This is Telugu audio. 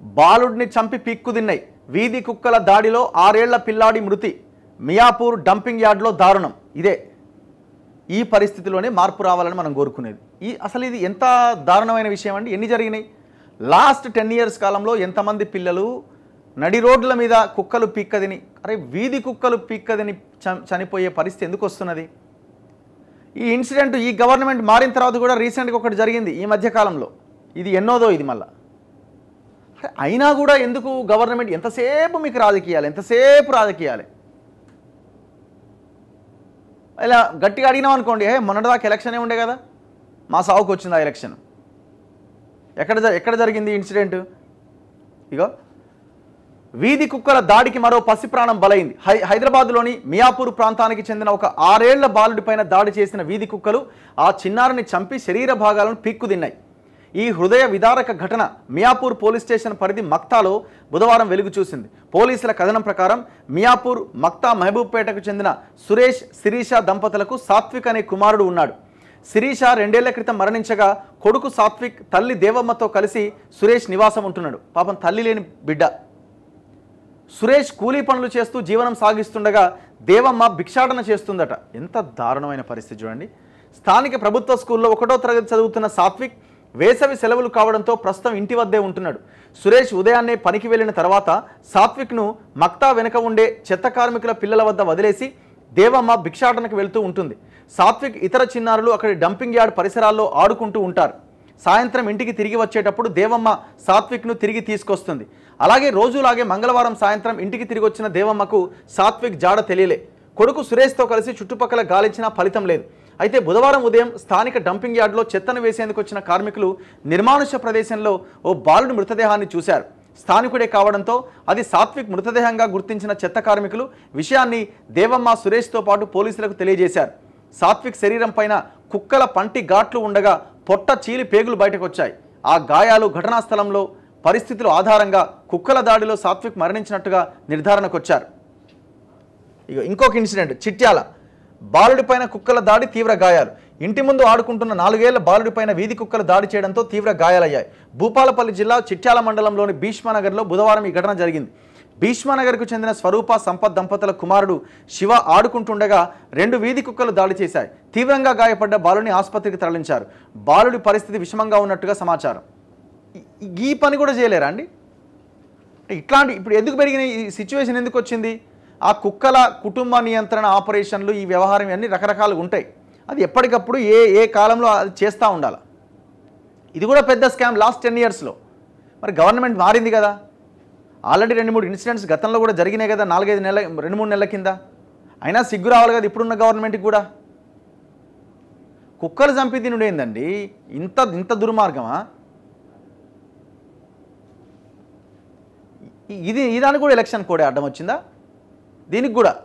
బాలుడిని చంపి పీక్కు తిన్నాయి వీధి కుక్కల దాడిలో ఆరేళ్ల పిల్లాడి మృతి మియాపూర్ డంపింగ్ యార్డ్లో దారుణం ఇదే ఈ పరిస్థితిలోనే మార్పు రావాలని మనం కోరుకునేది ఈ అసలు ఇది ఎంత దారుణమైన విషయం అండి ఎన్ని జరిగినాయి లాస్ట్ టెన్ ఇయర్స్ కాలంలో ఎంతమంది పిల్లలు నడి రోడ్ల మీద కుక్కలు పీక్కదిని అరే వీధి కుక్కలు పీక్కదిని చ- చనిపోయే పరిస్థితి ఎందుకు వస్తున్నది ఈ ఇన్సిడెంట్ ఈ గవర్నమెంట్ మారిన తర్వాత కూడా రీసెంట్గా ఒకటి జరిగింది ఈ మధ్య కాలంలో ఇది ఎన్నోదో ఇది మళ్ళా అరే అయినా కూడా ఎందుకు గవర్నమెంట్ ఎంతసేపు మీకు రాజకీయాలు ఎంతసేపు రాజకీయాలే ఇలా గట్టిగా అడిగినాం అనుకోండి ఏ మొన్నటిదాకా ఎలక్షనే ఉండే కదా మా సావుకు వచ్చింది ఆ ఎలక్షన్ ఎక్కడ జ- ఎక్కడ జరిగింది ఇన్సిడెంట్ ఇగో వీధి కుక్కల దాడికి మరో పసి ప్రాణం బలైంది హై హైదరాబాద్లోని మియాపూర్ ప్రాంతానికి చెందిన ఒక ఆరేళ్ల బాలుడిపైన దాడి చేసిన వీధి కుక్కలు ఆ చిన్నారిని చంపి శరీర భాగాలను పీక్కు తిన్నాయి ఈ హృదయ విదారక ఘటన మియాపూర్ పోలీస్ స్టేషన్ పరిధి మక్తాలో బుధవారం వెలుగు చూసింది పోలీసుల కథనం ప్రకారం మియాపూర్ మక్తా మహబూబ్పేటకు చెందిన సురేష్ శిరీష దంపతులకు సాత్విక్ అనే కుమారుడు ఉన్నాడు శిరీష రెండేళ్ల క్రితం మరణించగా కొడుకు సాత్విక్ తల్లి దేవమ్మతో కలిసి సురేష్ నివాసం ఉంటున్నాడు పాపం తల్లి లేని బిడ్డ సురేష్ కూలీ పనులు చేస్తూ జీవనం సాగిస్తుండగా దేవమ్మ భిక్షాటన చేస్తుందట ఎంత దారుణమైన పరిస్థితి చూడండి స్థానిక ప్రభుత్వ స్కూల్లో ఒకటో తరగతి చదువుతున్న సాత్విక్ వేసవి సెలవులు కావడంతో ప్రస్తుతం ఇంటి వద్దే ఉంటున్నాడు సురేష్ ఉదయాన్నే పనికి వెళ్ళిన తర్వాత సాత్విక్ను మక్తా వెనుక ఉండే చెత్త కార్మికుల పిల్లల వద్ద వదిలేసి దేవమ్మ భిక్షాటనకు వెళ్తూ ఉంటుంది సాత్విక్ ఇతర చిన్నారులు అక్కడి డంపింగ్ యార్డ్ పరిసరాల్లో ఆడుకుంటూ ఉంటారు సాయంత్రం ఇంటికి తిరిగి వచ్చేటప్పుడు దేవమ్మ సాత్విక్ను తిరిగి తీసుకొస్తుంది అలాగే రోజులాగే మంగళవారం సాయంత్రం ఇంటికి తిరిగి వచ్చిన దేవమ్మకు సాత్విక్ జాడ తెలియలే కొడుకు సురేష్తో కలిసి చుట్టుపక్కల గాలించినా ఫలితం లేదు అయితే బుధవారం ఉదయం స్థానిక డంపింగ్ యార్డ్లో చెత్తను వేసేందుకు వచ్చిన కార్మికులు నిర్మానుష్య ప్రదేశంలో ఓ బాలుడి మృతదేహాన్ని చూశారు స్థానికుడే కావడంతో అది సాత్విక్ మృతదేహంగా గుర్తించిన చెత్త కార్మికులు విషయాన్ని దేవమ్మ సురేష్తో పాటు పోలీసులకు తెలియజేశారు సాత్విక్ శరీరం పైన కుక్కల పంటి ఘాట్లు ఉండగా పొట్ట చీలి పేగులు బయటకు వచ్చాయి ఆ గాయాలు ఘటనా స్థలంలో పరిస్థితుల ఆధారంగా కుక్కల దాడిలో సాత్విక్ మరణించినట్టుగా నిర్ధారణకొచ్చారు ఇక ఇంకొక ఇన్సిడెంట్ చిట్యాల బాలుడిపైన కుక్కల దాడి తీవ్ర గాయాలు ఇంటి ముందు ఆడుకుంటున్న నాలుగేళ్ల బాలుడిపైన వీధి కుక్కలు దాడి చేయడంతో తీవ్ర గాయాలయ్యాయి భూపాలపల్లి జిల్లా చిట్యాల మండలంలోని భీష్మనగర్లో బుధవారం ఈ ఘటన జరిగింది భీష్మనగర్కు చెందిన స్వరూప సంపత్ దంపతుల కుమారుడు శివ ఆడుకుంటుండగా రెండు వీధి కుక్కలు దాడి చేశాయి తీవ్రంగా గాయపడ్డ బాలుని ఆసుపత్రికి తరలించారు బాలుడి పరిస్థితి విషమంగా ఉన్నట్టుగా సమాచారం ఈ- ఈ పని కూడా చేయలేరా అండి అంటే ఇట్లాంటి ఇప్పుడు ఎందుకు పెరిగిన ఈ సిచ్యువేషన్ ఎందుకు వచ్చింది ఆ కుక్కల కుటుంబ నియంత్రణ ఆపరేషన్లు ఈ వ్యవహారం ఇవన్నీ రకరకాలుగా ఉంటాయి అది ఎప్పటికప్పుడు ఏ ఏ కాలంలో అది చేస్తూ ఉండాలి ఇది కూడా పెద్ద స్కామ్ లాస్ట్ టెన్ ఇయర్స్లో మరి గవర్నమెంట్ మారింది కదా ఆల్రెడీ రెండు మూడు ఇన్సిడెంట్స్ గతంలో కూడా జరిగినాయి కదా నాలుగైదు నెలల రెండు మూడు నెలల కింద అయినా సిగ్గు రావాలి కదా ఇప్పుడున్న గవర్నమెంట్కి కూడా కుక్కలు చంపి తినుడు ఏందండి ఇంత ఇంత దుర్మార్గమా ఇ- ఇది ఈ దానికి కూడా ఎలక్షన్ కోడే అడ్డం వచ్చిందా దీనికి కూడా